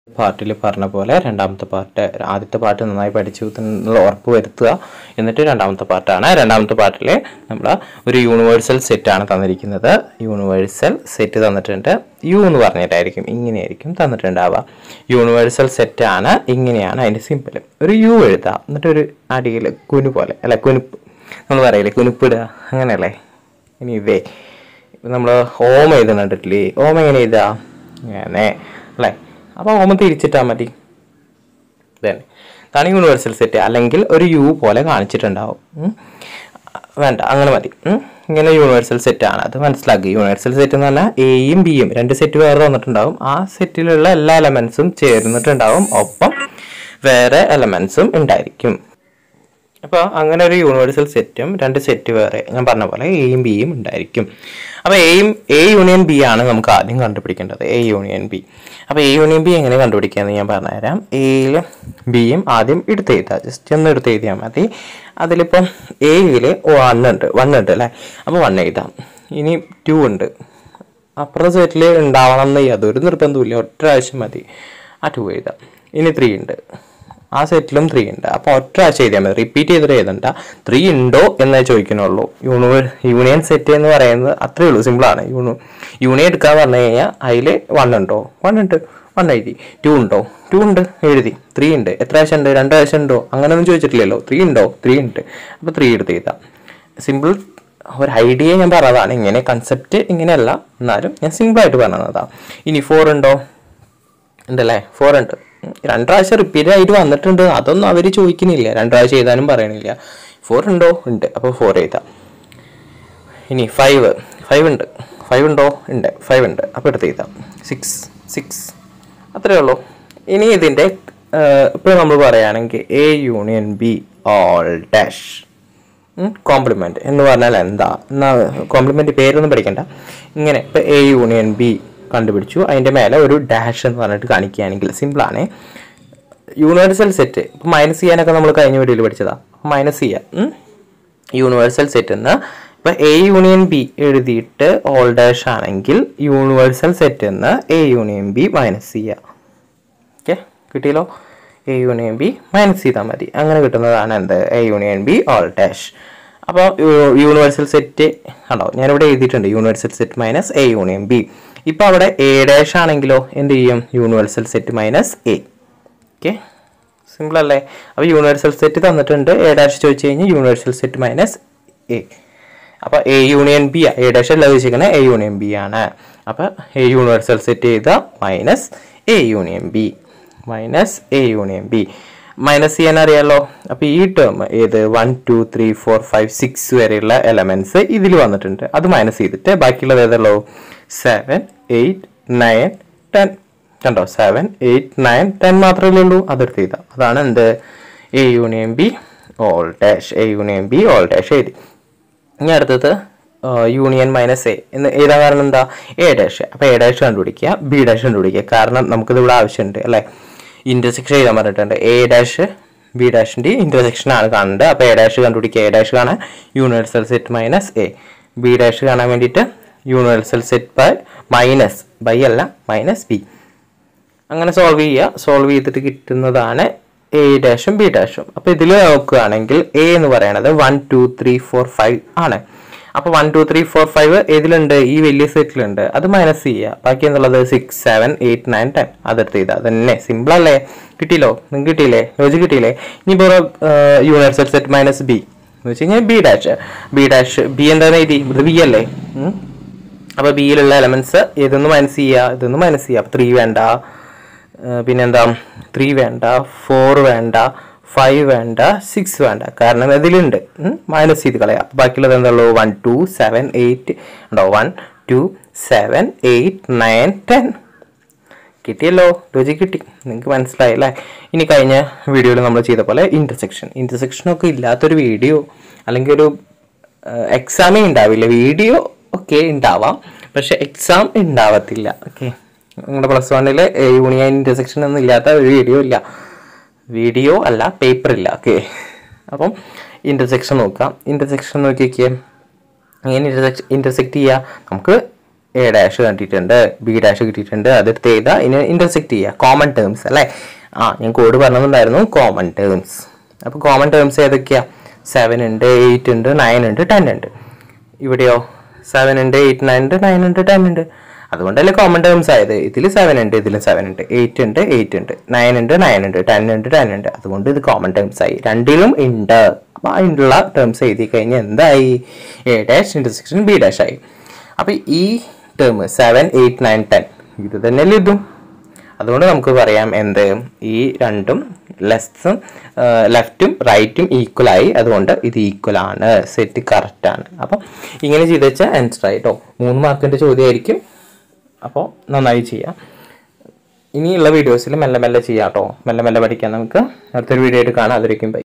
പാർട്ടിൽ പറഞ്ഞ പോലെ രണ്ടാമത്തെ പാർട്ട് ആദ്യത്തെ പാർട്ട് നന്നായി പഠിച്ചു എന്നുള്ള ഉറപ്പ് വരുത്തുക എന്നിട്ട് രണ്ടാമത്തെ പാർട്ടാണ് രണ്ടാമത്തെ പാർട്ടിൽ നമ്മൾ ഒരു യൂണിവേഴ്സൽ സെറ്റാണ് തന്നിരിക്കുന്നത് യൂണിവേഴ്സൽ സെറ്റ് തന്നിട്ടുണ്ട് യു എന്ന് പറഞ്ഞിട്ടായിരിക്കും ഇങ്ങനെയായിരിക്കും തന്നിട്ടുണ്ടാവുക യൂണിവേഴ്സൽ സെറ്റാണ് ഇങ്ങനെയാണ് അതിൻ്റെ സിമ്പിൾ ഒരു യു എഴുതുക എന്നിട്ട് ഒരു അടിയിൽ കുനു പോലെ അല്ല കുനുപ്പ് നമ്മൾ പറയില്ലേ കുനുപ്പിടുക അങ്ങനെയല്ലേ ഇനി ഇതേ നമ്മൾ ഓം എഴുതുന്നുണ്ടില്ലേ ഓം എങ്ങനെ എഴുതുക അങ്ങനെ അല്ലേ അപ്പോൾ ഓം തിരിച്ചിട്ടാൽ മതി തന്നെ ഇതാണ് യൂണിവേഴ്സൽ സെറ്റ് അല്ലെങ്കിൽ ഒരു യു പോലെ കാണിച്ചിട്ടുണ്ടാവും ഉം. വേണ്ട അങ്ങനെ മതി ഉം. ഇങ്ങനെ യൂണിവേഴ്സൽ സെറ്റ് ആണ് അത് മനസ്സിലാക്കി യൂണിവേഴ്സൽ സെറ്റ് എന്ന് പറഞ്ഞാൽ എയും ബിയും രണ്ട് സെറ്റ് വേറെ തന്നിട്ടുണ്ടാവും ആ സെറ്റിലുള്ള എല്ലാ എലമെന്റ്സും ചേർന്നിട്ടുണ്ടാവും ഒപ്പം വേറെ എലമെന്റ്സും ഉണ്ടായിരിക്കും അപ്പോൾ അങ്ങനെ ഒരു യൂണിവേഴ്സൽ സെറ്റും രണ്ട് സെറ്റ് വേറെ ഞാൻ പറഞ്ഞ പോലെ എയും ബിയും ഉണ്ടായിരിക്കും അപ്പോൾ എയും എ യൂണിയൻ ബി ആണ് നമുക്ക് ആദ്യം കണ്ടുപിടിക്കേണ്ടത് എ യൂണിയൻ ബി അപ്പോൾ എ യൂണിയൻ ബി എങ്ങനെ കണ്ടുപിടിക്കാമെന്ന് ഞാൻ പറഞ്ഞുതരാം എയിൽ ബിയും ആദ്യം എടുത്ത് എഴുതുക ജസ്റ്റ് ഒന്ന് എടുത്ത് എഴുതിയാൽ മതി അതിലിപ്പം എയിൽ വൺ ഉണ്ട് വൺ ഉണ്ട് അല്ലേ അപ്പോൾ വൺ എഴുതാം ഇനി ടു ഉണ്ട് അപ്പുറത്തെ സെറ്റിൽ ഉണ്ടാവണം എന്ന് യാതൊരു നിർബന്ധമില്ല ഒറ്റ പ്രാവശ്യം മതി ആ ടു എഴുതാം ഇനി ത്രീ ഉണ്ട് ആ സെറ്റിലും ത്രീ ഉണ്ട് അപ്പോൾ ഒറ്റ പ്രാവശ്യം എഴുതിയാൽ മതി റിപ്പീറ്റ് ചെയ്തിട്ട് എഴുതണ്ട ത്രീ ഉണ്ടോ എന്നേ ചോദിക്കണുള്ളൂ യൂണിവേ യൂണിയൻ സെറ്റ് എന്ന് പറയുന്നത് അത്രയേ ഉള്ളൂ സിമ്പിളാണ് യൂണി യൂണിയൻ എടുക്കാൻ പറഞ്ഞു കഴിഞ്ഞാൽ അതിൽ വൺ ഉണ്ടോ വൺ ഉണ്ട് വൺ എഴുതി ടു ഉണ്ടോ ടു ഉണ്ട് എഴുതി ത്രീ ഉണ്ട് എത്ര ആവശ്യം ഉണ്ട് രണ്ട് ആവശ്യം ഉണ്ടോ അങ്ങനെയൊന്നും ചോദിച്ചിട്ടില്ലല്ലോ ത്രീ ഉണ്ടോ ത്രീ ഉണ്ട് അപ്പോൾ ത്രീ എടുത്ത് എഴുതാം സിമ്പിൾ ഒരു ഐഡിയ ഞാൻ പറഞ്ഞതാണ് ഇങ്ങനെ കൺസെപ്റ്റ് ഇങ്ങനെയല്ല എന്നാലും ഞാൻ സിമ്പിളായിട്ട് പറഞ്ഞതാണ് ഇനി ഫോർ ഉണ്ടോ ഉണ്ടല്ലേ ഫോർ ഉണ്ട് ഉം, രണ്ട് പ്രാവശ്യം റിപ്പീറ്റ് ആയിട്ട് വന്നിട്ടുണ്ട് അതൊന്നും അവർ ചോദിക്കുന്നില്ല രണ്ട് പ്രാവശ്യം എഴുതാനും പറയണില്ല ഫോർ ഉണ്ടോ ഉണ്ട് അപ്പോൾ ഫോർ എഴുതാം ഇനി ഫൈവ് ഫൈവ് ഉണ്ട് ഫൈവ് ഉണ്ടോ ഉണ്ട് ഫൈവ് ഉണ്ട് അപ്പോൾ എടുത്ത് എഴുതാം സിക്സ് സിക്സ് അത്രേ ഉള്ളൂ ഇനി ഇതിൻ്റെ ഇപ്പോൾ നമ്മൾ പറയുകയാണെങ്കിൽ A union B whole dash complement എന്ന് പറഞ്ഞാൽ എന്താ എന്നാ കോംപ്ലിമെന്റ് പേരൊന്നും പഠിക്കണ്ട ഇങ്ങനെ ഇപ്പൊ എ യൂണിയൻ ബി കണ്ടുപിടിച്ചു അതിന്റെ മേലെ ഒരു ഡാഷ് എന്ന് പറഞ്ഞിട്ട് കാണിക്കുകയാണെങ്കിൽ സിമ്പിളാണ് യൂണിവേഴ്സൽ സെറ്റ് ഇപ്പൊ മൈനസ് ചെയ്യാനൊക്കെ നമ്മൾ കഴിഞ്ഞ വീഡിയോയിൽ പഠിച്ചതാ മൈനസ് ചെയ്യാം ഉം. യൂണിവേഴ്സൽ സെറ്റ് എന്ന് ഇപ്പൊ എ യൂണിയൻ ബി എഴുതിയിട്ട് ഓൾ ഡാഷ് ആണെങ്കിൽ യൂണിവേഴ്സൽ സെറ്റ് എന്ന് എ യൂണിയൻ ബി മൈനസ് ചെയ്യുക ഓക്കെ കിട്ടിയല്ലോ എ യൂണിയൻ ബി മൈനസ് ചെയ്താൽ മതി അങ്ങനെ കിട്ടുന്നതാണ് എന്ത് A union B whole dash അപ്പോൾ യൂണിവേഴ്സൽ സെറ്റ് കണ്ടോ ഞാനിവിടെ എഴുതിയിട്ടുണ്ട് universal set minus A union B ഇപ്പോൾ അവിടെ എ ഡാഷ് ആണെങ്കിലോ എന്ത് ചെയ്യും universal set minus A okay simple അല്ലേ അപ്പോൾ യൂണിവേഴ്സൽ സെറ്റ് തന്നിട്ടുണ്ട് എ ഡാഷ് ചോദിച്ചു കഴിഞ്ഞാൽ യൂണിവേഴ്സൽ സെറ്റ് മൈനസ് എ അപ്പോൾ A union B A dash അല്ല ഉദ്ദേശിക്കുന്നത് എ യൂണിയൻ ബി ആണ് അപ്പോൾ എ യൂണിവേഴ്സൽ സെറ്റ് ചെയ്ത minus A union B minus A union B minus ചെയ്യാൻ അറിയാലോ അപ്പോൾ ഈ ടേം ഏത് one two three four five six വരെയുള്ള എലമെന്റ്സ് ഇതിൽ വന്നിട്ടുണ്ട് അത് മൈനസ് ചെയ്തിട്ട് ബാക്കിയുള്ളത് ഏതുള്ളൂ സെവൻ എയ്റ്റ് നയൻ ടെൻ കണ്ടോ സെവൻ എയ്റ്റ് നയൻ ടെൻ മാത്രമേ ഉള്ളൂ അതെടുത്ത് ചെയ്താൽ അതാണ് എന്ത് A union B whole dash A union B whole dash എഴുതി ഇനി അടുത്തത് യൂണിയൻ മൈനസ് എ എന്ന് എഴുതാൻ കാരണം എന്താ എ ഡാഷ് അപ്പോൾ എ ഡാഷ് കണ്ടുപിടിക്കുക ബി ഡാഷ് കണ്ടുപിടിക്കുക കാരണം നമുക്കിത് ഇവിടെ ആവശ്യമുണ്ട് അല്ലേ ഇന്റർസെക്ഷൻ എഴുതാൻ പറഞ്ഞിട്ടുണ്ട് എ ഡാഷ് ബി ഡാഷിൻ്റെ ഇന്റർസെക്ഷൻ ആണ് കാണേണ്ടത് അപ്പോൾ എ ഡാഷ് കണ്ടുപിടിക്കുക എ ഡാഷ് കാണാൻ universal set minus A B dash കാണാൻ വേണ്ടിയിട്ട് universal set by minus by അല്ല മൈനസ് ബി അങ്ങനെ സോൾവ് ചെയ്യുക സോൾവ് ചെയ്തിട്ട് കിട്ടുന്നതാണ് എ ഡാഷും ബി ഡാഷും അപ്പൊ ഇതിൽ നോക്കുകയാണെങ്കിൽ എ എന്ന് പറയുന്നത് one two three four five ആണ് അപ്പൊ one two three four five ഏതിലുണ്ട് ഈ വലിയ സെറ്റിലുണ്ട് അത് മൈനസ് ചെയ്യുക ബാക്കി എന്നുള്ളത് six seven eight nine ten അതെടുത്ത് ചെയ്താൽ അതന്നെ സിമ്പിൾ അല്ലേ കിട്ടിയില്ലോ നിങ്ങൾക്ക് കിട്ടിയില്ലേ ലോജിക് കിട്ടിയില്ലേ ഇനിയിപ്പോ യൂണിവേഴ്സൽ സെറ്റ് മൈനസ് ബി എന്ന് വെച്ച് കഴിഞ്ഞാൽ B dash B dash B എന്താണ് എഴുതി ഇത് ബി അല്ലേ ഉം. അപ്പൊ ബിയിലുള്ള എലമെന്റ്സ് ഇതൊന്ന് മൈനസ് ചെയ്യുക ഇതൊന്ന് മൈനസ് ചെയ്യുക ത്രീ വേണ്ട ഏർ പിന്നെന്താ ത്രീ വേണ്ട ഫോർ വേണ്ട ഫൈവ് വേണ്ട സിക്സ് വേണ്ട കാരണം ഇതിലുണ്ട് മൈനസ് ചെയ്ത് കളയാം അപ്പൊ ബാക്കിയുള്ളത് എന്താണല്ലോ വൺ ടു സെവൻ എയ്റ്റ് ഉണ്ടോ one two seven eight nine ten കിട്ടിയല്ലോ ലോജിക് കിട്ടി നിങ്ങൾക്ക് മനസ്സിലായി അല്ലേ ഇനി കഴിഞ്ഞ വീഡിയോയിൽ നമ്മൾ ചെയ്ത പോലെ ഇന്റർസെക്ഷൻ ഇന്റർസെക്ഷൻ ഒക്കെ ഇല്ലാത്തൊരു വീഡിയോ അല്ലെങ്കിൽ ഒരു എക്സാമേ ഉണ്ടാവില്ല വീഡിയോ ഒക്കെ ഉണ്ടാവാം പക്ഷെ എക്സാം ഉണ്ടാവത്തില്ല ഓക്കെ നിങ്ങളുടെ പ്ലസ് വണ്ണിൽ യൂണിയൻ ഇന്റർസെക്ഷൻ ഒന്നും ഇല്ലാത്ത ഒരു വീഡിയോ ഇല്ല വീഡിയോ അല്ല പേപ്പർ ഇല്ല ഓക്കെ അപ്പം ഇന്റർസെക്ഷൻ നോക്കാം ഇന്റർസെക്ഷൻ നോക്കിയൊക്കെ എങ്ങനെ ഇന്റർസെക്ട് ചെയ്യുക നമുക്ക് എ ഡാഷ് കണ്ടിട്ടുണ്ട് ബി ഡാഷ് കിട്ടിയിട്ടുണ്ട് അതെടുത്ത് ചെയ്താൽ ഇതിനെ ഇന്റർസെക്ട് ചെയ്യുക കോമൺ ടേംസ് അല്ലേ ആ ഞാൻ കോഡ് പറഞ്ഞിട്ടുണ്ടായിരുന്നു കോമൺ ടേംസ് അപ്പോൾ കോമൺ ടേംസ് ഏതൊക്കെയാ സെവൻ ഉണ്ട് എയ്റ്റ് ഉണ്ട് നയൻ ഉണ്ട് ടെൻ ഉണ്ട് ഇവിടെയോ സെവൻ ഉണ്ട് എയ്റ്റ് നയൻ ഉണ്ട് നയൻ ഉണ്ട് ടെൻ ഉണ്ട് അതുകൊണ്ടല്ലേ കോമൺ ടേംസ് ആയത് ഇതിൽ സെവൻ ഉണ്ട് ഇതിൽ സെവൻ ഉണ്ട് എയ്റ്റ് ഉണ്ട് എയ്റ്റ് ഉണ്ട് നയൻ ഉണ്ട് നയൻ ഉണ്ട് ടെൻ ഉണ്ട് ടെൻ ഉണ്ട് അതുകൊണ്ട് ഇത് കോമൺ ടേംസ് ആയി രണ്ടിലും ഉണ്ട് അപ്പോൾ അതിനുള്ള ടേംസ് എഴുതി കഴിഞ്ഞാൽ എന്തായി A dash intersection B dash ആയി അപ്പോൾ ഈ term seven eight nine ten ഇത് തന്നെയല്ലേ ഇതും അതുകൊണ്ട് നമുക്ക് പറയാം എന്ത് ഈ രണ്ടും ലെസ്സും ലെഫ്റ്റും റൈറ്റും ഈക്വൽ ആയി അതുകൊണ്ട് ഇത് ഈക്വൽ ആണ് സെറ്റ് കറക്റ്റ് ആണ് അപ്പം ഇങ്ങനെ ചെയ്ത് വെച്ചാൽ ആൻസർ ആയിട്ടോ മൂന്ന് മാർക്കിൻ്റെ ചോദ്യമായിരിക്കും അപ്പോൾ നന്നായി ചെയ്യാം ഇനിയുള്ള വീഡിയോസിൽ മെല്ലെ മെല്ലെ ചെയ്യാം കേട്ടോ മെല്ലെ മെല്ലെ പഠിക്കാം നമുക്ക് അടുത്തൊരു വീഡിയോ ആയിട്ട് കാണാം അതിരിക്കും ബൈ